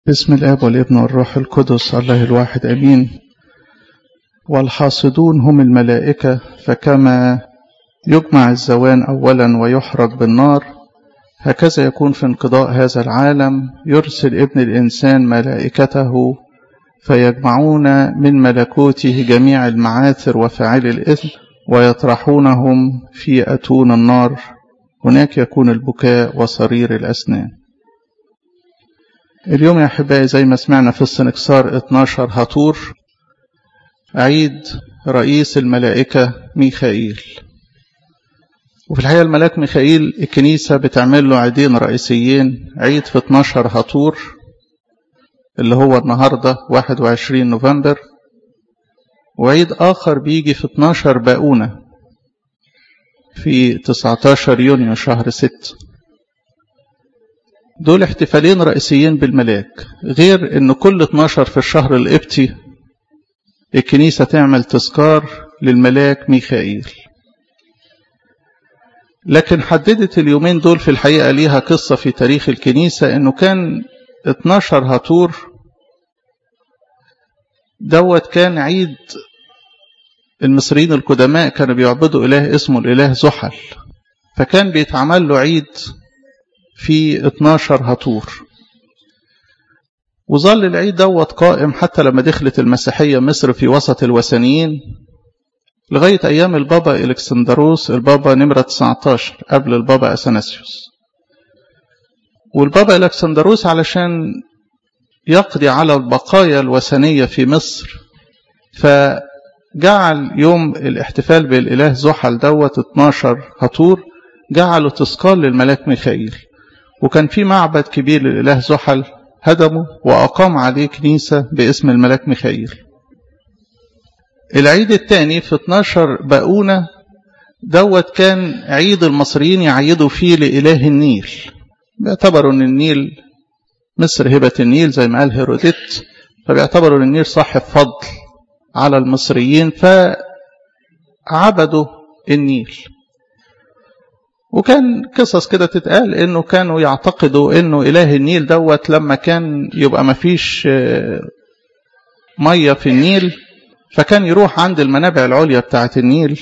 بسم الآب والابن والروح القدس الله الواحد أمين والحاصدون هم الملائكة فكما يجمع الزوان أولا ويحرق بالنار هكذا يكون في انقضاء هذا العالم يرسل ابن الإنسان ملائكته فيجمعون من ملكوته جميع المعاثر وفاعل الإثم ويطرحونهم في أتون النار هناك يكون البكاء وصرير الأسنان اليوم يا أحبائي زي ما سمعنا في السنكسار 12 هطور عيد رئيس الملائكة ميخائيل وفي الحقيقة الملاك ميخائيل الكنيسة بتعمل له عيدين رئيسيين عيد في 12 هطور اللي هو النهاردة 21 نوفمبر وعيد آخر بيجي في 12 باؤونة في 19 يونيو شهر 6 دول احتفالين رئيسيين بالملاك غير ان كل 12 في الشهر القبطي الكنيسة تعمل تذكار للملاك ميخائيل لكن حددت اليومين دول في الحقيقة ليها قصة في تاريخ الكنيسة انه كان 12 هطور دوت كان عيد المصريين القدماء كانوا بيعبدوا إله اسمه الإله زحل فكان بيتعمل له عيد في 12 هطور وظل العيد دوت قائم حتى لما دخلت المسيحية مصر في وسط الوثنيين لغاية أيام البابا إلكسندروس البابا نمرة 19 قبل البابا أثناسيوس والبابا إلكسندروس علشان يقضي على البقايا الوثنية في مصر فجعل يوم الاحتفال بالإله زحل دوت 12 هطور جعله تذكار للملاك ميخائيل وكان في معبد كبير للإله زحل هدمه وأقام عليه كنيسة باسم الملاك ميخائيل العيد الثاني في 12 باؤونة دوت كان عيد المصريين يعيدوا فيه لإله النيل بيعتبروا أن النيل مصر هبة النيل زي ما قال هيروديت فبيعتبروا أن النيل صاحب فضل على المصريين فعبدوا النيل وكان قصص كده تتقال انه كانوا يعتقدوا انه اله النيل دوت لما كان يبقى مفيش ميه في النيل فكان يروح عند المنابع العليا بتاعه النيل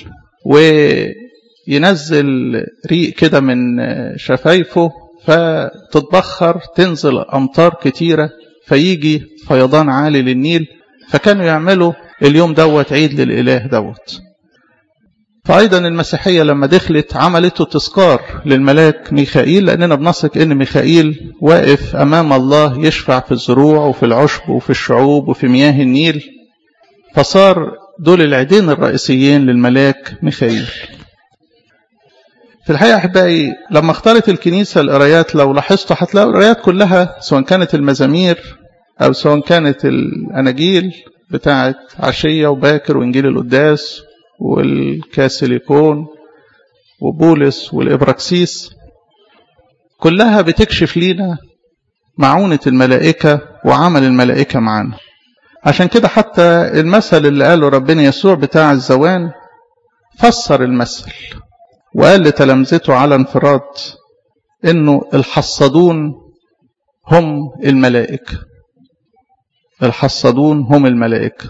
وينزل ريق كده من شفايفه فتتبخر تنزل امطار كتيره فيجي فيضان عالي للنيل فكانوا يعملوا اليوم دوت عيد للاله دوت فأيضا المسيحية لما دخلت عملته تذكار للملاك ميخائيل لأننا بنثق إن ميخائيل واقف أمام الله يشفع في الزروع وفي العشب وفي الشعوب وفي مياه النيل فصار دول العيدين الرئيسيين للملاك ميخائيل في الحقيقة أحبائي لما اختارت الكنيسة القرايات لو لاحظتوا هتلاقوا القرايات كلها سواء كانت المزامير أو سواء كانت الأناجيل بتاعت عشية وباكر وإنجيل القداس والكاسيليكون وبولس والإبراكسيس كلها بتكشف لينا معونة الملائكة وعمل الملائكة معانا عشان كده حتى المثل اللي قاله ربنا يسوع بتاع الزوان فسر المثل وقال لتلامذته على انفراد انه الحصادون هم الملائكة الحصادون هم الملائكة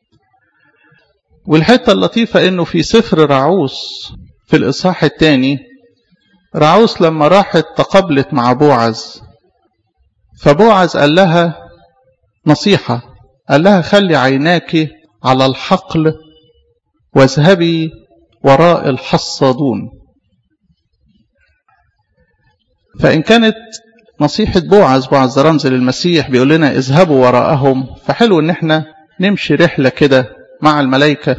والحتة اللطيفة انه في سفر رعوس في الاصحاح الثاني رعوس لما راحت تقابلت مع بوعز فبوعز قال لها نصيحة قال لها خلي عيناك على الحقل واذهبي وراء الحصادون فإن كانت نصيحة بوعز بوعز رمز للمسيح بيقول لنا اذهبوا وراءهم فحلو ان احنا نمشي رحلة كده مع الملائكة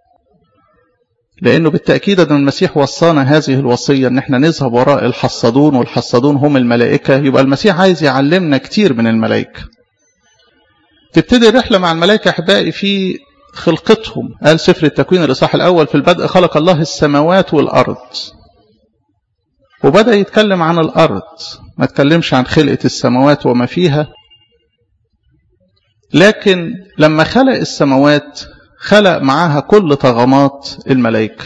لأنه بالتأكيد أن المسيح وصانا هذه الوصية أن احنا نذهب وراء الحصادون والحصادون هم الملائكة يبقى المسيح عايز يعلمنا كتير من الملائكة تبتدي الرحلة مع الملائكة أحبائي في خلقتهم قال سفر التكوين الإصحاح الأول في البدء خلق الله السماوات والأرض وبدأ يتكلم عن الأرض ما تكلمش عن خلقة السماوات وما فيها لكن لما خلق السماوات خلق معاها كل طغمات الملائكة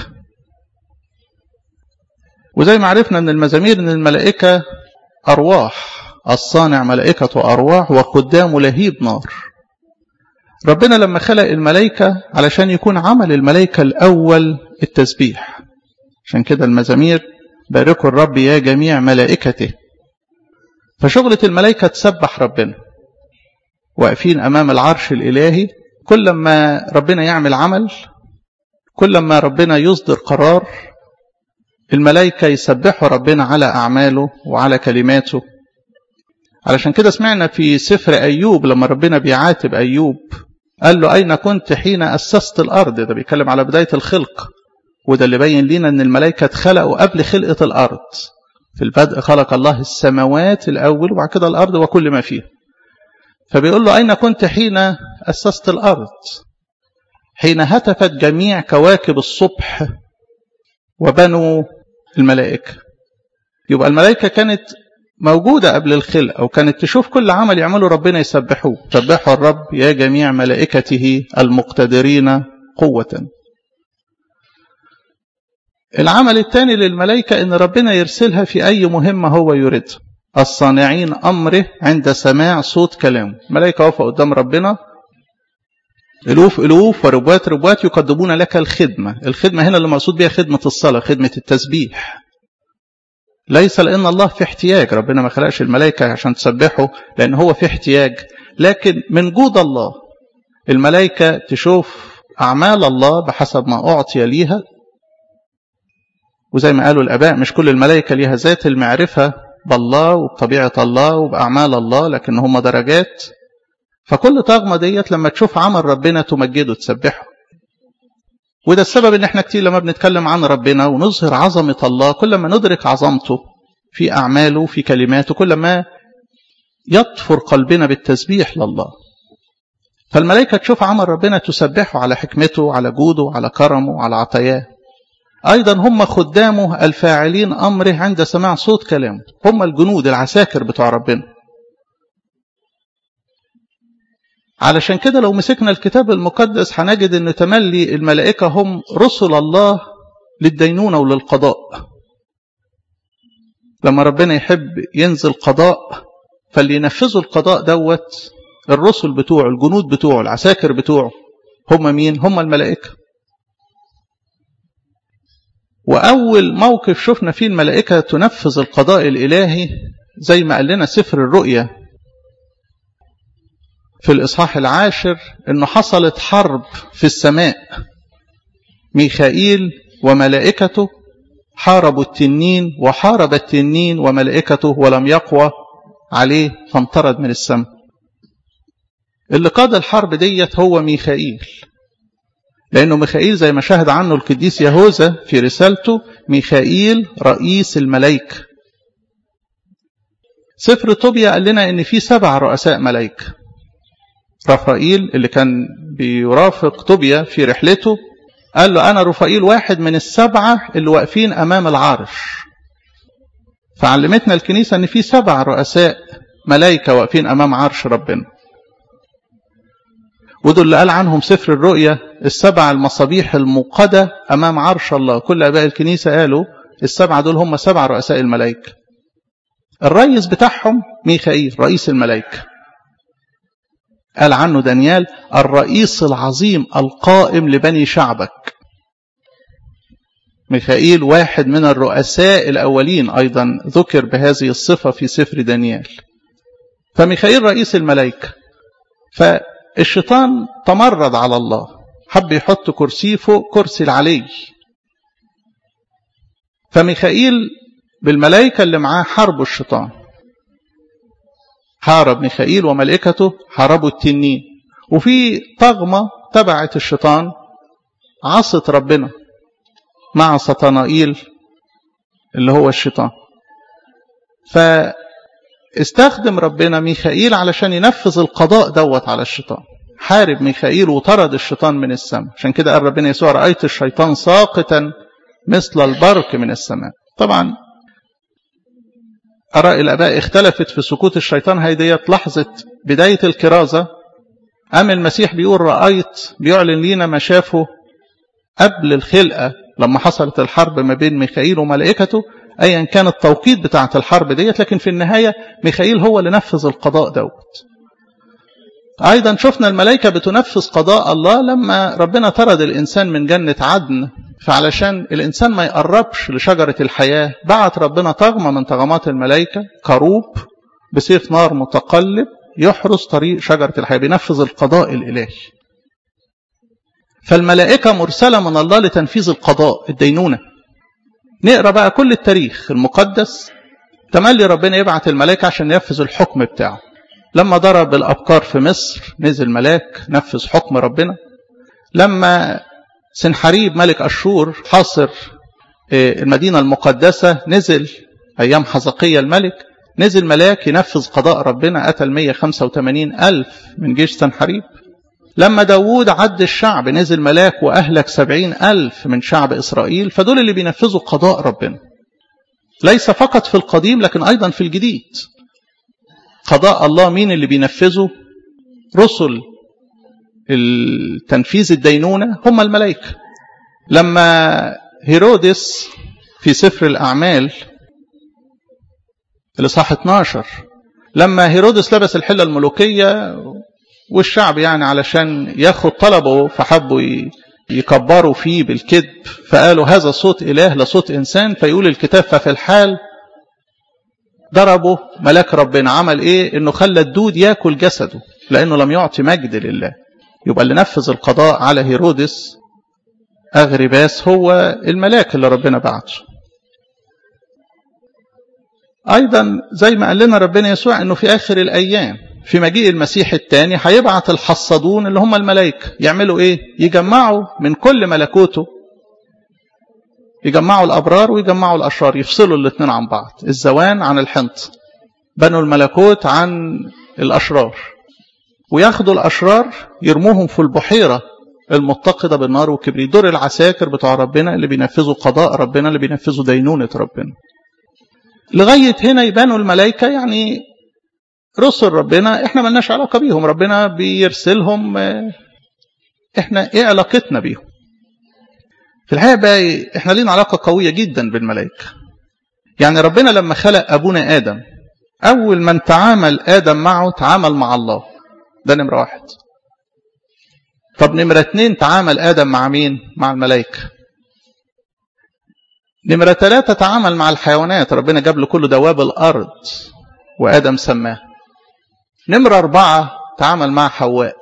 وزي ما عرفنا من المزامير ان الملائكة أرواح الصانع ملائكة أرواح وقدام لهيب نار ربنا لما خلق الملائكة علشان يكون عمل الملائكة الأول التسبيح عشان كده المزامير باركوا الرب يا جميع ملائكته فشغلة الملائكة تسبح ربنا واقفين أمام العرش الإلهي كل ما ربنا يعمل عمل كل ما ربنا يصدر قرار الملائكة يسبحوا ربنا على أعماله وعلى كلماته علشان كده سمعنا في سفر أيوب لما ربنا بيعاتب أيوب قال له أين كنت حين أسست الأرض ده بيتكلم على بداية الخلق وده اللي بين لنا أن الملائكة اتخلقوا قبل خلقة الأرض في البدء خلق الله السماوات الأول وبعد كده الأرض وكل ما فيها فبيقول له أين كنت حين أسست الأرض حين هتفت جميع كواكب الصبح وبنوا الملائكة يبقى الملائكة كانت موجودة قبل الخلق أو كانت تشوف كل عمل يعمله ربنا يسبحوه سبحوا الرب يا جميع ملائكته المقتدرين قوة العمل الثاني للملائكة إن ربنا يرسلها في أي مهمة هو يريدها الصانعين أمره عند سماع صوت كلامه ملائكة واقفة قدام ربنا ألوف ألوف وربوات ربوات يقدمون لك الخدمة الخدمة هنا اللي مقصود بها خدمة الصلاة خدمة التسبيح ليس لأن الله في احتياج ربنا ما خلقش الملائكة عشان تسبحه لأن هو في احتياج لكن من جود الله الملائكة تشوف أعمال الله بحسب ما أعطي ليها وزي ما قالوا الآباء مش كل الملائكة ليها ذات المعرفة بالله وبطبيعة الله وبأعمال الله لكن هم درجات فكل طاقمة ديت لما تشوف عمل ربنا تمجده تسبحه وده السبب ان احنا كتير لما بنتكلم عن ربنا ونظهر عظمة الله كل ما ندرك عظمته في أعماله في كلماته كل ما يطفر قلبنا بالتسبيح لله فالملائكة تشوف عمل ربنا تسبحه على حكمته على جوده على كرمه على عطاياه أيضا هم خدامه الفاعلين أمره عند سماع صوت كلامه هم الجنود العساكر بتوع ربنا علشان كده لو مسكنا الكتاب المقدس هنجد ان تملي الملائكة هم رسل الله للدينونة وللقضاء لما ربنا يحب ينزل قضاء فاللي ينفذوا القضاء دوت الرسل بتوعه الجنود بتوعه العساكر بتوعه هم مين هم الملائكة وأول موقف شفنا فيه الملائكة تنفذ القضاء الإلهي زي ما قال لنا سفر الرؤيا في الإصحاح العاشر أنه حصلت حرب في السماء ميخائيل وملائكته حاربوا التنين وحارب التنين وملائكته ولم يقوى عليه فانطرد من السماء اللي قاد الحرب ديت هو ميخائيل لأنه ميخائيل زي ما شهد عنه القديس يهوذا في رسالته ميخائيل رئيس الملائكة سفر طوبيا قال لنا ان في سبع رؤساء ملائكه رفائيل اللي كان بيرافق طوبيا في رحلته قال له أنا رفائيل واحد من السبعة اللي واقفين أمام العرش فعلمتنا الكنيسة أن في سبع رؤساء ملائكة واقفين أمام عرش ربنا ودول اللي قال عنهم سفر الرؤيا السبع المصابيح الموقدة أمام عرش الله كل أباء الكنيسة قالوا السبعة دول هم سبع رؤساء الملائكة الرئيس بتاعهم ميخائيل رئيس الملائكة قال عنه دانيال الرئيس العظيم القائم لبني شعبك ميخائيل واحد من الرؤساء الأولين أيضا ذكر بهذه الصفة في سفر دانيال فميخائيل رئيس الملائكة فالشيطان تمرد على الله حب يحط كرسيه فوق كرسي العلي فميخائيل بالملائكة اللي معاه حاربوا الشيطان حارب ميخائيل وملائكته حاربوا التنين وفي طغمة تبعت الشيطان عصت ربنا مع سطنائيل اللي هو الشيطان فاستخدم ربنا ميخائيل علشان ينفذ القضاء دوت على الشيطان حارب ميخائيل وطرد الشيطان من السماء عشان كده قال ربنا يسوع رأيت الشيطان ساقطا مثل البرق من السماء طبعا آراء الآباء اختلفت في سقوط الشيطان هي ديت لحظة بداية الكرازة أم المسيح بيقول رأيت بيعلن لينا ما شافه قبل الخلقة لما حصلت الحرب ما بين ميخائيل وملائكته ايا كان التوقيت بتاعة الحرب ديت لكن في النهاية ميخائيل هو اللي نفذ القضاء دوت ايضا شفنا الملائكة بتنفذ قضاء الله لما ربنا طرد الانسان من جنة عدن فعلشان الانسان ما يقربش لشجرة الحياة بعت ربنا طغمة من طغمات الملائكة كروب بسيف نار متقلب يحرس طريق شجرة الحياة بينفذ القضاء الالهي فالملائكة مرسلة من الله لتنفيذ القضاء الدينونة نقرأ بقى كل التاريخ المقدس تملي ربنا يبعت الملائكة عشان ينفذ الحكم بتاعه لما ضرب الأبكار في مصر نزل ملاك نفذ حكم ربنا لما سنحريب ملك أشور حاصر المدينة المقدسة نزل أيام حزقية الملك نزل ملاك ينفذ قضاء ربنا قتل 185 ألف من جيش سنحريب لما داوود عد الشعب نزل ملاك وأهلك سبعين ألف من شعب إسرائيل فدول اللي بينفذوا قضاء ربنا ليس فقط في القديم لكن أيضا في الجديد قضاء الله مين اللي بينفذه رسل التنفيذ الدينونة هم الملائكة لما هيرودس في سفر الأعمال الإصحاح 12 لما هيرودس لبس الحلة الملوكية والشعب يعني علشان ياخد طلبه فحبوا يكبروا فيه بالكذب فقالوا هذا صوت إله لصوت إنسان فيقول الكتاب ففي الحال ضربوا ملاك ربنا عمل إيه إنه خلى الدود ياكل جسده لأنه لم يعطي مجد لله يبقى اللي نفذ القضاء على هيرودس أغرباس هو الملاك اللي ربنا بعته أيضا زي ما قال لنا ربنا يسوع أنه في آخر الأيام في مجيء المسيح الثاني هيبعت الحصادون اللي هم الملائكة يعملوا ايه يجمعوا من كل ملكوته يجمعوا الأبرار ويجمعوا الأشرار يفصلوا الاثنين عن بعض الزوان عن الحنط بنوا الملكوت عن الأشرار وياخدوا الأشرار يرموهم في البحيرة المتقدة بالنار والكبريت دور العساكر بتوع ربنا اللي بينفذوا قضاء ربنا اللي بينفذوا دينونة ربنا لغاية هنا يبانوا الملائكة يعني رسل ربنا احنا ملناش علاقة بيهم ربنا بيرسلهم احنا ايه علاقتنا بيهم في الحقيقة بقى احنا لينا علاقة قوية جدا بالملائكة يعني ربنا لما خلق ابونا ادم اول من تعامل ادم معه تعامل مع الله ده نمرة واحد طب نمرة اتنين تعامل ادم مع مين مع الملائكة نمرة ثلاثة تعامل مع الحيوانات ربنا جاب له كل دواب الارض وادم سماه نمرة أربعة تعامل مع حواء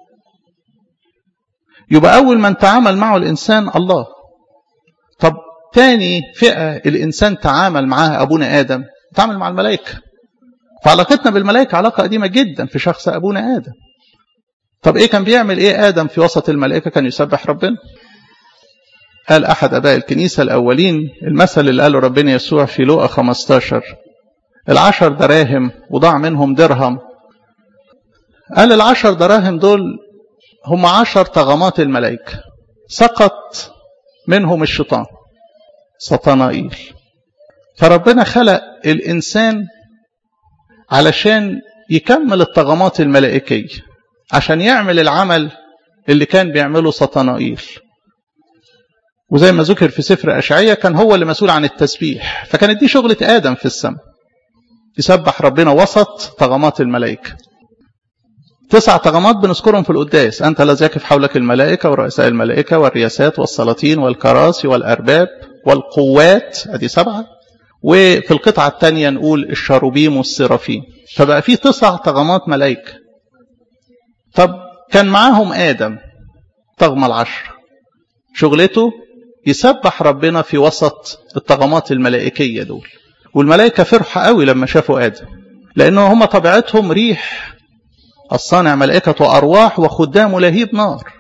يبقى أول من تعامل معه الإنسان الله طب تاني فئة الإنسان تعامل معها أبونا آدم تعامل مع الملائكة فعلاقتنا بالملائكة علاقة قديمة جدا في شخص أبونا آدم طب إيه كان بيعمل إيه آدم في وسط الملائكة كان يسبح ربنا قال أحد أباء الكنيسة الأولين المثل اللي قاله ربنا يسوع في لوقا 15 العشر دراهم وضاع منهم درهم قال العشر دراهم دول هم عشر طغمات الملائكة سقط منهم الشيطان سطنائيل فربنا خلق الإنسان علشان يكمل الطغمات الملائكية عشان يعمل العمل اللي كان بيعمله سطنائيل وزي ما ذكر في سفر أشعية كان هو اللي مسؤول عن التسبيح فكانت دي شغلة آدم في السماء يسبح ربنا وسط طغمات الملائكة تسع طغمات بنذكرهم في القداس أنت الذي يقف حولك الملائكة ورؤساء الملائكة والرياسات والسلاطين والكراسي والأرباب والقوات أدي سبعة وفي القطعة الثانية نقول الشاروبيم والسرافيم فبقى في تسع طغمات ملائكة طب كان معاهم آدم طغمة العشر شغلته يسبح ربنا في وسط الطغمات الملائكية دول والملائكة فرحة قوي لما شافوا آدم لأنه هم طبيعتهم ريح الصانع ملائكة وأرواح وخدام لهيب نار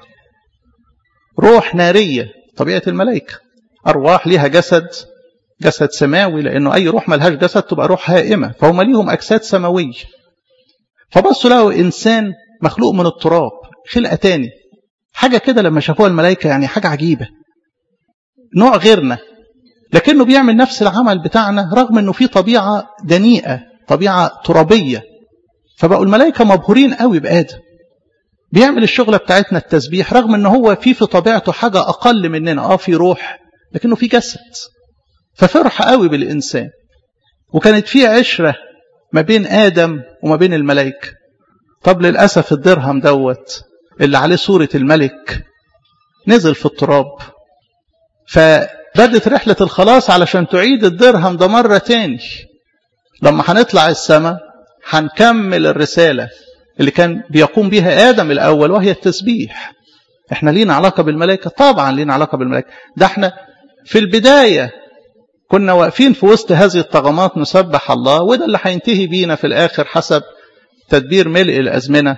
روح نارية طبيعة الملائكة أرواح ليها جسد جسد سماوي لأنه أي روح ملهاش جسد تبقى روح هائمة فهم ليهم أجساد سماوية فبصوا له إنسان مخلوق من التراب خلقة تاني حاجة كده لما شافوها الملائكة يعني حاجة عجيبة نوع غيرنا لكنه بيعمل نفس العمل بتاعنا رغم انه في طبيعة دنيئة طبيعة ترابية فبقوا الملائكة مبهورين قوي بآدم بيعمل الشغلة بتاعتنا التسبيح رغم ان هو في في طبيعته حاجة اقل مننا اه في روح لكنه في جسد ففرح قوي بالإنسان وكانت في عشرة ما بين آدم وما بين الملائكة طب للأسف الدرهم دوت اللي عليه صورة الملك نزل في التراب فبدت رحلة الخلاص علشان تعيد الدرهم ده مرة تاني لما هنطلع السماء هنكمل الرسالة اللي كان بيقوم بها آدم الأول وهي التسبيح احنا لينا علاقة بالملائكة طبعا لينا علاقة بالملائكة ده احنا في البداية كنا واقفين في وسط هذه الطغمات نسبح الله وده اللي هينتهي بينا في الآخر حسب تدبير ملء الأزمنة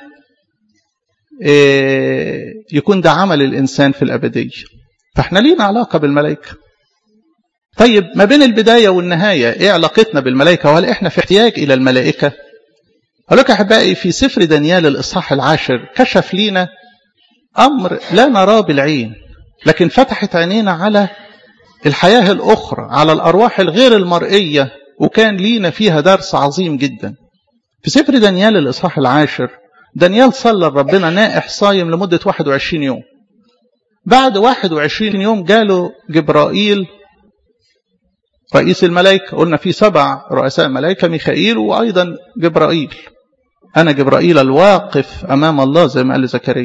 إيه يكون ده عمل الإنسان في الأبدية فاحنا لينا علاقة بالملائكة طيب ما بين البداية والنهاية ايه علاقتنا بالملائكة وهل احنا في احتياج الى الملائكة أقول لك أحبائي في سفر دانيال الإصحاح العاشر كشف لينا أمر لا نراه بالعين لكن فتحت عينينا على الحياة الأخرى على الأرواح الغير المرئية وكان لينا فيها درس عظيم جدا في سفر دانيال الإصحاح العاشر دانيال صلى ربنا نائح صايم لمدة 21 يوم بعد 21 يوم جاله جبرائيل رئيس الملائكة قلنا في سبع رؤساء ملائكة ميخائيل وأيضا جبرائيل أنا جبرائيل الواقف أمام الله زي ما قال زكريا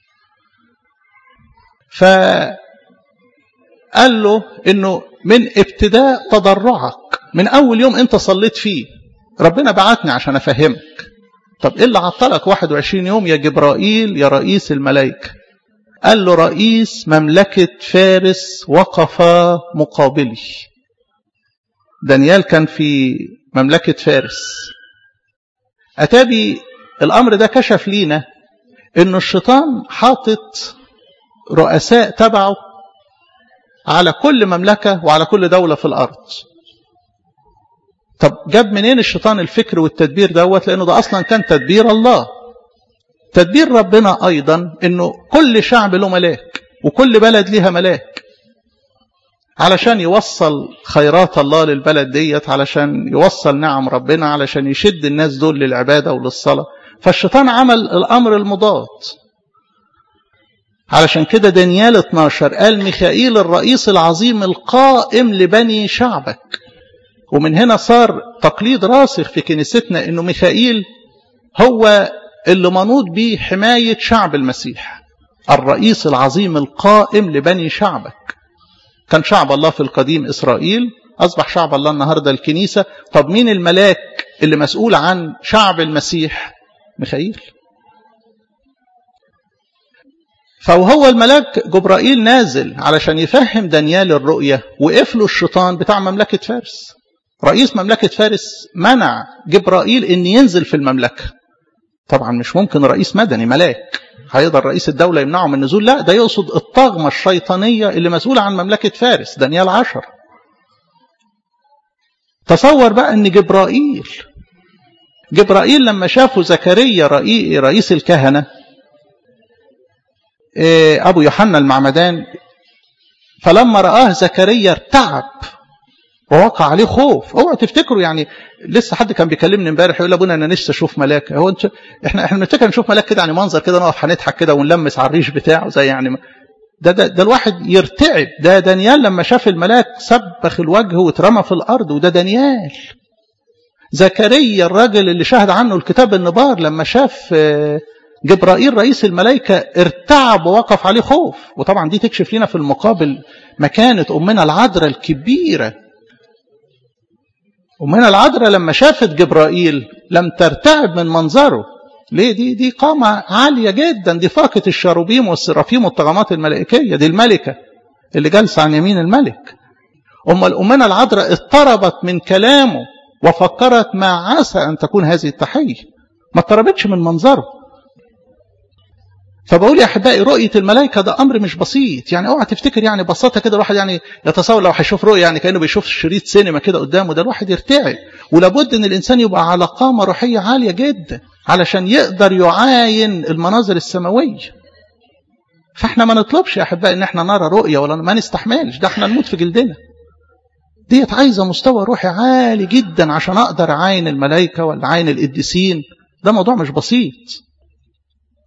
فقال له إنه من ابتداء تضرعك من أول يوم أنت صليت فيه ربنا بعتني عشان أفهمك طب إيه اللي عطلك 21 يوم يا جبرائيل يا رئيس الملائكة قال له رئيس مملكة فارس وقف مقابلي دانيال كان في مملكة فارس أتابي الأمر ده كشف لينا إن الشيطان حاطط رؤساء تبعه على كل مملكة وعلى كل دولة في الأرض طب جاب منين الشيطان الفكر والتدبير دوت لأنه ده أصلا كان تدبير الله تدبير ربنا أيضا أنه كل شعب له ملاك وكل بلد لها ملاك علشان يوصل خيرات الله للبلد ديت علشان يوصل نعم ربنا علشان يشد الناس دول للعبادة وللصلاة فالشيطان عمل الأمر المضاد علشان كده دانيال 12 قال ميخائيل الرئيس العظيم القائم لبني شعبك ومن هنا صار تقليد راسخ في كنيستنا انه ميخائيل هو اللي منوط به حماية شعب المسيح الرئيس العظيم القائم لبني شعبك كان شعب الله في القديم إسرائيل أصبح شعب الله النهاردة الكنيسة طب مين الملاك اللي مسؤول عن شعب المسيح ميخائيل فوهو الملاك جبرائيل نازل علشان يفهم دانيال الرؤية وقف له الشيطان بتاع مملكة فارس رئيس مملكة فارس منع جبرائيل ان ينزل في المملكة طبعا مش ممكن رئيس مدني ملاك هيقدر رئيس الدولة يمنعه من النزول لا ده يقصد الطغمة الشيطانية اللي مسؤولة عن مملكة فارس دانيال عشر تصور بقى ان جبرائيل جبرائيل لما شافوا زكريا رئيس الكهنة أبو يوحنا المعمدان فلما رآه زكريا ارتعب ووقع عليه خوف اوعوا تفتكروا يعني لسه حد كان بيكلمني امبارح يقول ابونا انا نفسي اشوف ملاك هو انت احنا احنا بنفتكر نشوف ملاك كده يعني منظر كده نقف هنضحك كده ونلمس على الريش بتاعه زي يعني ده, ده ده الواحد يرتعب ده دانيال لما شاف الملاك سبخ الوجه واترمى في الارض وده دانيال زكريا الراجل اللي شهد عنه الكتاب النبار لما شاف جبرائيل رئيس الملائكة ارتعب ووقف عليه خوف وطبعا دي تكشف لنا في المقابل مكانة أمنا العذراء الكبيرة أمنا العذراء لما شافت جبرائيل لم ترتعب من منظره ليه دي دي قامة عالية جدا دي فاقة الشاروبيم والسرافيم والطغمات الملائكية دي الملكة اللي جالسة عن يمين الملك أما الأمنا العذراء اضطربت من كلامه وفكرت ما عسى أن تكون هذه التحية ما اضطربتش من منظره فبقول يا احبائي رؤيه الملائكه ده امر مش بسيط يعني اوعى تفتكر يعني ببساطه كده الواحد يعني يتصور لو هيشوف رؤيه يعني كانه بيشوف شريط سينما كده قدامه ده الواحد يرتعب ولابد ان الانسان يبقى على قامه روحيه عاليه جدا علشان يقدر يعاين المناظر السماويه فاحنا ما نطلبش يا احبائي ان احنا نرى رؤيه ولا ما نستحملش ده احنا نموت في جلدنا ديت عايزه مستوى روحي عالي جدا عشان اقدر اعاين الملائكه ولا اعاين القديسين ده موضوع مش بسيط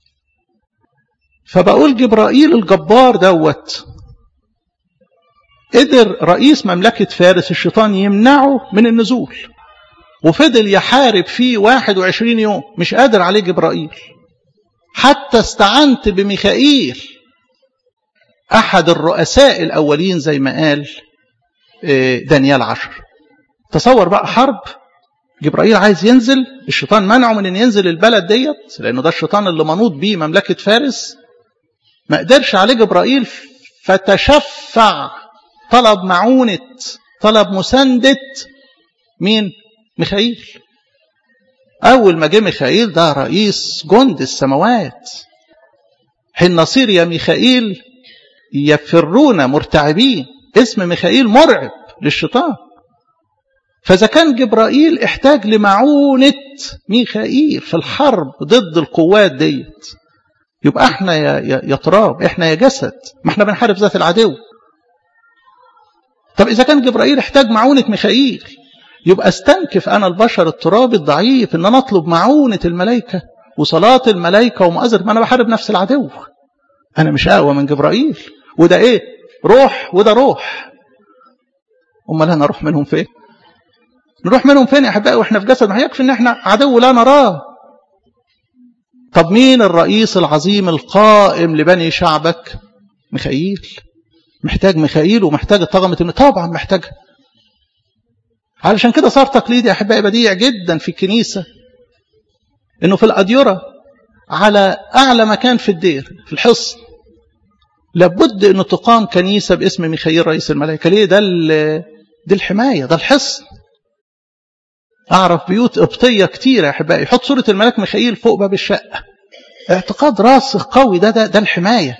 فبقول جبرائيل الجبار دوت قدر رئيس مملكة فارس الشيطان يمنعه من النزول وفضل يحارب فيه 21 يوم مش قادر عليه جبرائيل حتى استعنت بميخائيل أحد الرؤساء الأولين زي ما قال دانيال عشر تصور بقى حرب جبرائيل عايز ينزل الشيطان منعه من ان ينزل البلد ديت لانه ده الشيطان اللي منوط بيه مملكه فارس ما قدرش عليه جبرائيل فتشفع طلب معونه طلب مسانده مين ميخائيل اول ما جه ميخائيل ده رئيس جند السماوات حين نصير يا ميخائيل يفرون مرتعبين اسم ميخائيل مرعب للشيطان فإذا كان جبرائيل احتاج لمعونة ميخائيل في الحرب ضد القوات ديت يبقى احنا يا, يا, يا تراب احنا يا جسد ما احنا بنحارب ذات العدو طب إذا كان جبرائيل احتاج معونة ميخائيل يبقى استنكف أنا البشر التراب الضعيف إن أنا أطلب معونة الملائكة وصلاة الملائكة ومؤازرة ما أنا بحارب نفس العدو أنا مش أقوى من جبرائيل وده إيه روح وده روح أمال أنا أروح منهم فين نروح منهم فين يا أحبائي وإحنا في جسد ما يكفي إن إحنا عدو لا نراه طب مين الرئيس العظيم القائم لبني شعبك ميخائيل محتاج ميخائيل ومحتاج طغمة طبعا محتاج علشان كده صار تقليدي يا أحبائي بديع جدا في الكنيسة إنه في الأديرة على أعلى مكان في الدير في الحصن لابد أنه تقام كنيسة باسم ميخائيل رئيس الملائكة ليه ده دي الحماية ده الحصن أعرف بيوت قبطية كتير يا أحبائي يحط صورة الملاك ميخائيل فوق باب الشقة اعتقاد راسخ قوي ده ده, ده الحماية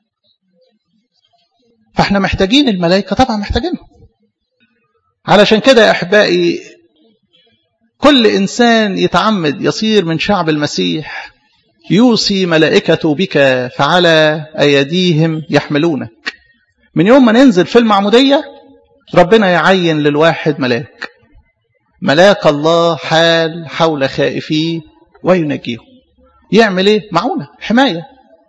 فاحنا محتاجين الملائكة طبعا محتاجينهم علشان كده يا أحبائي كل إنسان يتعمد يصير من شعب المسيح يوصي ملائكته بك فعلى أيديهم يحملونك من يوم ما ننزل في المعمودية ربنا يعين للواحد ملاك ملاك الله حال حول خائفيه وينجيهم يعمل ايه معونة حماية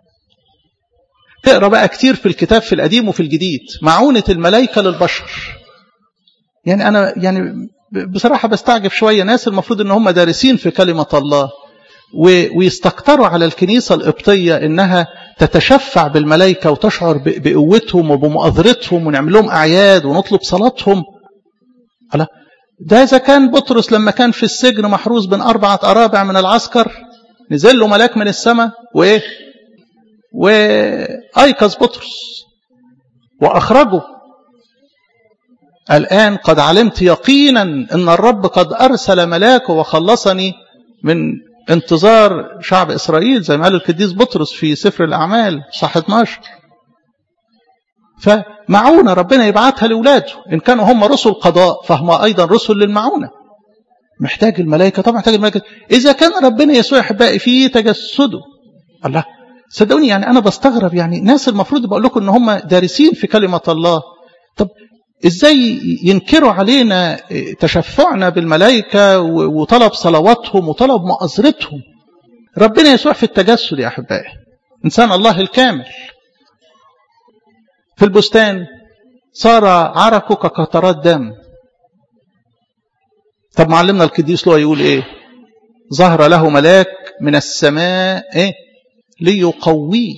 تقرأ بقى كتير في الكتاب في القديم وفي الجديد معونة الملائكة للبشر يعني أنا يعني بصراحة بستعجب شوية ناس المفروض ان هم دارسين في كلمة الله ويستكتروا على الكنيسة القبطية إنها تتشفع بالملائكة وتشعر بقوتهم وبمؤاذرتهم ونعمل لهم أعياد ونطلب صلاتهم ألا ده إذا كان بطرس لما كان في السجن محروس بين أربعة أرابع من العسكر نزل له ملاك من السماء وإيه وأيقظ بطرس وأخرجه الآن قد علمت يقينا أن الرب قد أرسل ملاكه وخلصني من انتظار شعب إسرائيل زي ما قال القديس بطرس في سفر الأعمال صح 12 فمعونة ربنا يبعتها لأولاده إن كانوا هم رسل قضاء فهم أيضا رسل للمعونة محتاج الملائكة طبعا محتاج الملائكة إذا كان ربنا يسوع أحبائي في تجسده الله صدقوني يعني أنا بستغرب يعني ناس المفروض بقول لكم إن هم دارسين في كلمة الله طب ازاي ينكروا علينا تشفعنا بالملائكة وطلب صلواتهم وطلب مؤازرتهم ربنا يسوع في التجسد يا أحبائي إنسان الله الكامل في البستان صار عرقه كقطرات دم طب معلمنا القديس لو يقول ايه ظهر له ملاك من السماء ايه ليقويه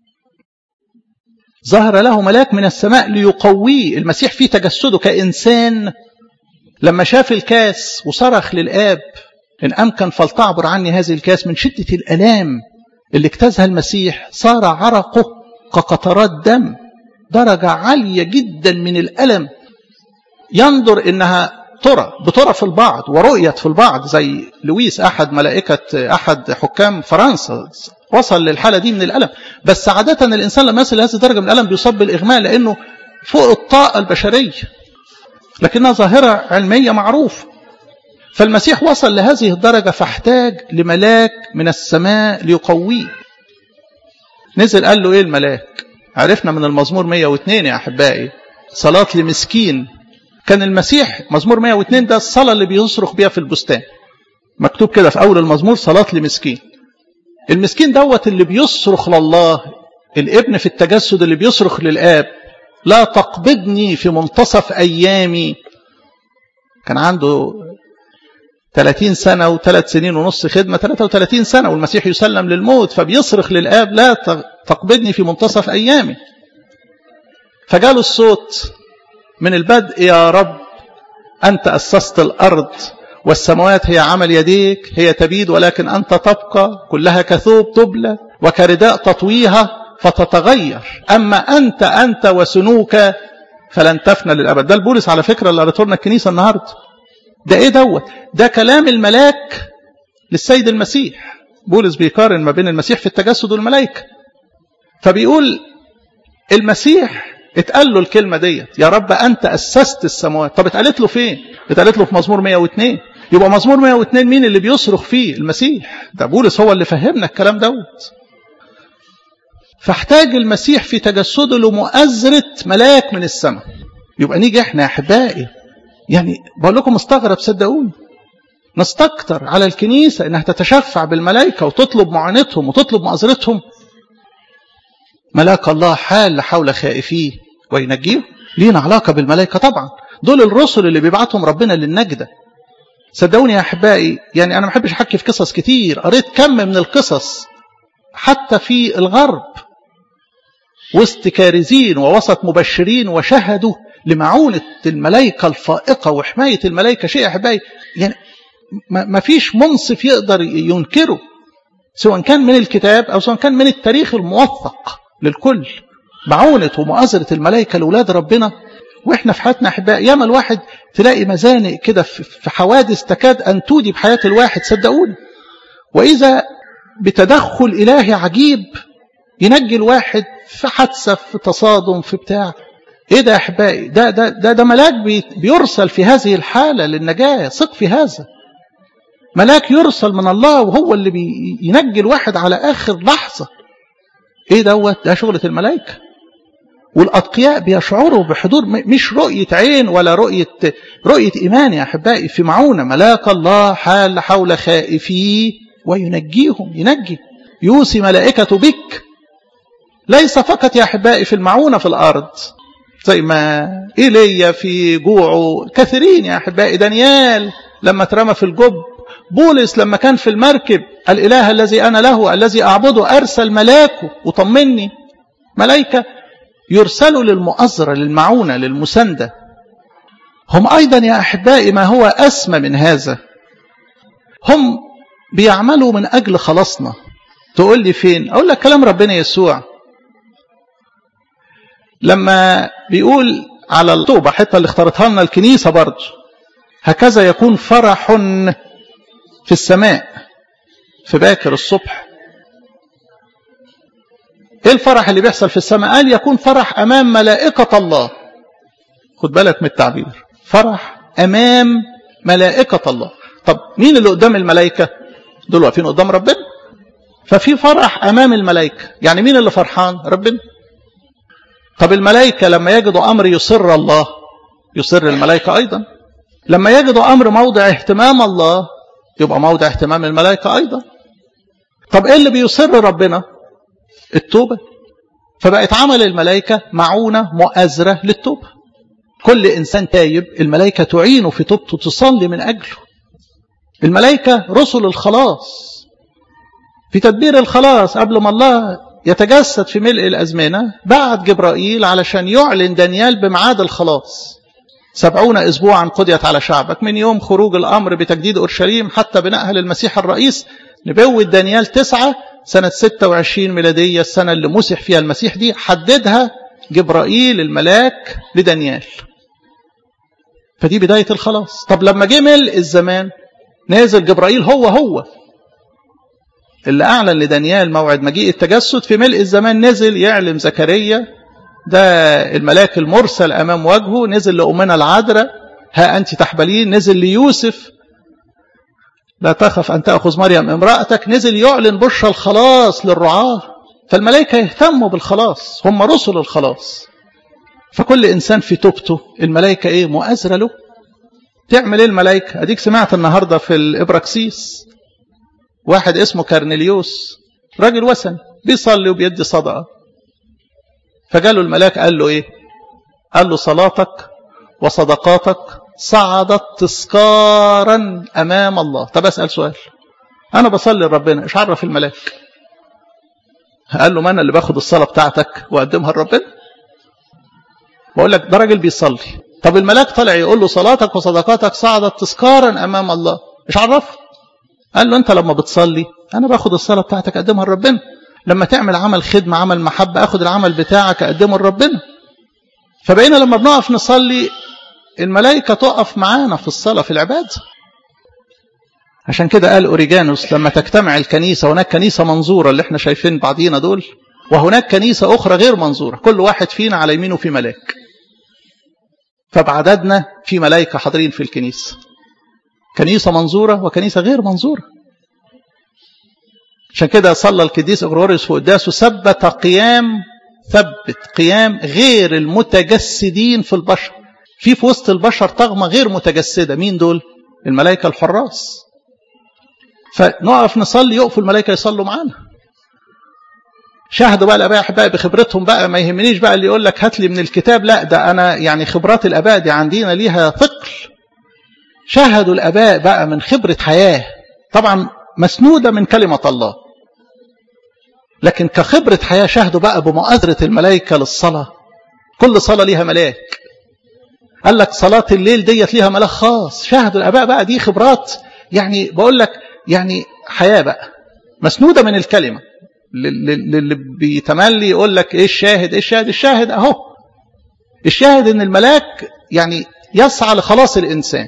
ظهر له ملاك من السماء ليقويه المسيح في تجسده كإنسان لما شاف الكاس وصرخ للآب إن أمكن فلتعبر عني هذه الكاس من شدة الألام اللي اجتازها المسيح صار عرقه كقطرات دم درجة عالية جدا من الألم ينظر إنها ترى بترى في البعض ورؤيت في البعض زي لويس أحد ملائكة أحد حكام فرنسا وصل للحالة دي من الألم بس عادة الإنسان لما يصل لهذه الدرجة من الألم بيصاب بالإغماء لأنه فوق الطاقة البشرية لكنها ظاهرة علمية معروفة فالمسيح وصل لهذه الدرجة فاحتاج لملاك من السماء ليقويه نزل قال له إيه الملاك عرفنا من المزمور 102 يا أحبائي صلاة لمسكين كان المسيح مزمور 102 ده الصلاة اللي بيصرخ بيها في البستان مكتوب كده في أول المزمور صلاة لمسكين المسكين دوت اللي بيصرخ لله الابن في التجسد اللي بيصرخ للآب لا تقبضني في منتصف أيامي كان عنده 30 سنة وثلاث سنين ونص خدمة 33 سنة والمسيح يسلم للموت فبيصرخ للآب لا تقبضني في منتصف أيامي فجاله الصوت من البدء يا رب أنت أسست الأرض والسماوات هي عمل يديك هي تبيد ولكن أنت تبقى كلها كثوب تبلى وكرداء تطويها فتتغير أما أنت أنت وسنوك فلن تفنى للأبد ده البولس على فكرة اللي قرأته لنا الكنيسة النهاردة ده إيه دوت ده كلام الملاك للسيد المسيح بولس بيقارن ما بين المسيح في التجسد والملائكة فبيقول المسيح اتقال له الكلمة ديت يا رب أنت أسست السماوات طب اتقالت له فين اتقالت له في مزمور 102 يبقى مزمور 102 مين اللي بيصرخ فيه المسيح ده بولس هو اللي فهمنا الكلام دوت فاحتاج المسيح في تجسده لمؤازرة ملاك من السماء يبقى نيجي احنا يا احبائي يعني بقول لكم استغرب صدقوني نستكتر على الكنيسة انها تتشفع بالملائكة وتطلب معاناتهم وتطلب مؤازرتهم ملاك الله حال حول خائفيه وينجيه لينا علاقة بالملائكة طبعا دول الرسل اللي بيبعتهم ربنا للنجدة صدقوني يا أحبائي يعني أنا ما بحبش أحكي في قصص كتير قريت كم من القصص حتى في الغرب وسط كارزين ووسط مبشرين وشهدوا لمعونة الملائكة الفائقة وحماية الملائكة شيء يا أحبائي يعني ما فيش منصف يقدر ينكره سواء كان من الكتاب أو سواء كان من التاريخ الموثق للكل معونة ومؤازرة الملائكة لأولاد ربنا وإحنا في حياتنا أحباء ياما الواحد تلاقي مزانق كده في حوادث تكاد أن تودي بحياة الواحد صدقوني وإذا بتدخل إلهي عجيب ينجي الواحد في حادثة في تصادم في بتاع ايه ده يا احبائي ده ده ده, ده ملاك بيرسل في هذه الحالة للنجاة ثق في هذا ملاك يرسل من الله وهو اللي بينجي الواحد على آخر لحظة ايه دوت ده شغلة الملائكة والأتقياء بيشعروا بحضور مش رؤية عين ولا رؤية رؤية إيمان يا أحبائي في معونة ملاك الله حال حول خائفيه وينجيهم ينجي يوصي ملائكة بك ليس فقط يا أحبائي في المعونة في الأرض زي ما إيليا في جوعه كثيرين يا أحبائي دانيال لما اترمى في الجب بولس لما كان في المركب الإله الذي أنا له الذي أعبده أرسل ملاكه وطمني ملائكة يرسلوا للمؤازرة للمعونة للمساندة هم أيضا يا أحبائي ما هو أسمى من هذا هم بيعملوا من أجل خلاصنا تقول لي فين أقول لك كلام ربنا يسوع لما بيقول على الطوبة حتى اللي اختارتها لنا الكنيسة برضه هكذا يكون فرح في السماء في باكر الصبح ايه الفرح اللي بيحصل في السماء قال يكون فرح امام ملائكة الله خد بالك من التعبير فرح امام ملائكة الله طب مين اللي قدام الملائكة دول واقفين قدام ربنا ففي فرح امام الملائكة يعني مين اللي فرحان ربنا طب الملائكة لما يجدوا امر يصر الله يصر الملائكة ايضا لما يجدوا امر موضع اهتمام الله يبقى موضع اهتمام الملائكة أيضا طب إيه اللي بيصر ربنا التوبة فبقت عمل الملائكة معونة مؤازرة للتوبة كل إنسان تايب الملائكة تعينه في توبته تصلي من أجله الملائكة رسل الخلاص في تدبير الخلاص قبل ما الله يتجسد في ملء الأزمنة بعد جبرائيل علشان يعلن دانيال بمعاد الخلاص سبعون أسبوعا قضيت على شعبك من يوم خروج الأمر بتجديد أورشليم حتى بنائها للمسيح الرئيس نبوة دانيال تسعة سنة 26 ميلادية السنة اللي مسح فيها المسيح دي حددها جبرائيل الملاك لدانيال فدي بداية الخلاص طب لما جه ملء الزمان نازل جبرائيل هو هو اللي أعلن لدانيال موعد مجيء التجسد في ملء الزمان نزل يعلم زكريا ده الملاك المرسل أمام وجهه نزل لأمنا العذراء ها أنت تحبلين نزل ليوسف لا تخف أن تأخذ مريم امرأتك نزل يعلن بشرى الخلاص للرعاة فالملائكة يهتموا بالخلاص هم رسل الخلاص فكل إنسان في توبته الملائكة إيه مؤازرة له تعمل إيه الملائكة أديك سمعت النهاردة في الإبراكسيس واحد اسمه كارنيليوس راجل وثن بيصلي وبيدي صدقة فجاله الملاك قال له ايه قال له صلاتك وصدقاتك صعدت تذكارا أمام الله طب أسأل سؤال أنا بصلي لربنا إيش عرف الملاك قال له ما أنا اللي باخد الصلاة بتاعتك وأقدمها لربنا بقول لك ده راجل بيصلي طب الملاك طلع يقول له صلاتك وصدقاتك صعدت تذكارا أمام الله إيش عرفه قال له أنت لما بتصلي أنا باخد الصلاة بتاعتك أقدمها لربنا لما تعمل عمل خدمة عمل محبة أخد العمل بتاعك أقدمه لربنا فبقينا لما بنقف نصلي الملائكة تقف معانا في الصلاة في العبادة عشان كده قال أوريجانوس لما تجتمع الكنيسة هناك كنيسة منظورة اللي احنا شايفين بعضينا دول وهناك كنيسة أخرى غير منظورة كل واحد فينا على يمينه في ملاك فبعددنا في ملائكة حاضرين في الكنيسة كنيسة منظورة وكنيسة غير منظورة عشان كده صلى القديس اغروريوس في قداسه ثبت قيام ثبت قيام غير المتجسدين في البشر في في وسط البشر طغمة غير متجسدة مين دول الملائكة الحراس فنقف نصلي يقفوا الملائكة يصلوا معانا شاهدوا بقى الاباء احبائي بخبرتهم بقى ما يهمنيش بقى اللي يقول لك هات لي من الكتاب لا ده انا يعني خبرات الاباء دي عندنا ليها ثقل شاهدوا الاباء بقى من خبرة حياة طبعا مسنودة من كلمة الله لكن كخبرة حياة شاهدوا بقى بمؤازرة الملائكة للصلاة كل صلاة ليها ملاك قال لك صلاة الليل ديت ليها ملاك خاص شاهدوا الآباء بقى دي خبرات يعني بقول لك يعني حياة بقى مسنودة من الكلمة اللي بيتملي يقول لك ايه الشاهد ايه الشاهد الشاهد اهو الشاهد ان الملاك يعني يسعى لخلاص الانسان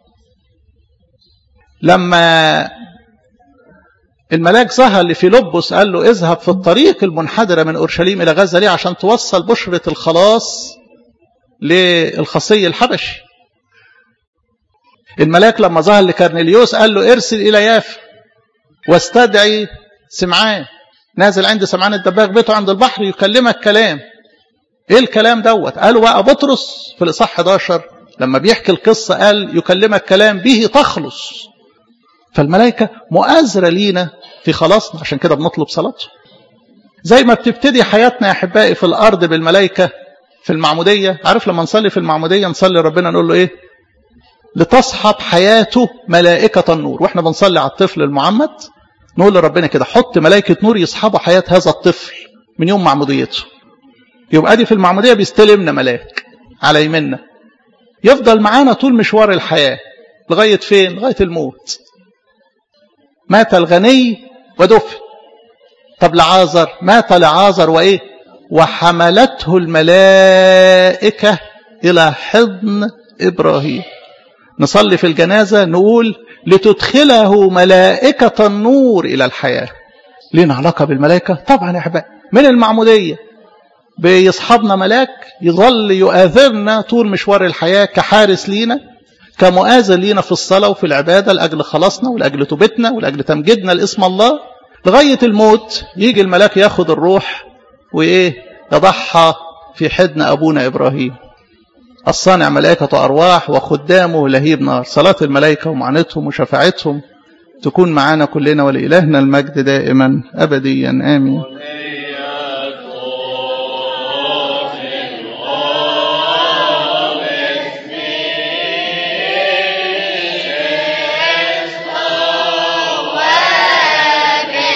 لما الملاك ظهر لفيلبس قال له اذهب في الطريق المنحدرة من أورشليم إلى غزة ليه عشان توصل بشرة الخلاص للخصي الحبشي الملاك لما ظهر لكرنيليوس قال له ارسل إلى يافا واستدعي سمعان نازل عند سمعان الدباغ بيته عند البحر يكلمك كلام ايه الكلام دوت قالوا بقى بطرس في الإصحاح 11 لما بيحكي القصة قال يكلمك كلام به تخلص فالملائكة مؤازرة لينا في خلاصنا عشان كده بنطلب صلاته زي ما بتبتدي حياتنا يا أحبائي في الأرض بالملائكة في المعمودية عارف لما نصلي في المعمودية نصلي ربنا نقول له إيه لتصحب حياته ملائكة النور وإحنا بنصلي على الطفل المعمد نقول لربنا كده حط ملائكة نور يصحبوا حياة هذا الطفل من يوم معموديته يبقى دي في المعمودية بيستلمنا ملاك على يمنا يفضل معانا طول مشوار الحياة لغاية فين لغاية الموت مات الغني ودفن طب لعازر مات لعازر وإيه وحملته الملائكة إلى حضن إبراهيم نصلي في الجنازة نقول لتدخله ملائكة النور إلى الحياة لنا علاقة بالملائكة طبعا يا أحبائي من المعمودية بيصحبنا ملاك يظل يؤاذرنا طول مشوار الحياة كحارس لينا كمؤازر لينا في الصلاة وفي العبادة لأجل خلاصنا ولأجل توبتنا ولأجل تمجيدنا لاسم الله لغاية الموت يجي الملاك ياخد الروح وإيه يضحى في حضن أبونا إبراهيم الصانع ملائكة أرواح وخدامه لهيب نار صلاة الملائكة ومعانتهم وشفاعتهم تكون معنا كلنا ولإلهنا المجد دائما أبديا آمين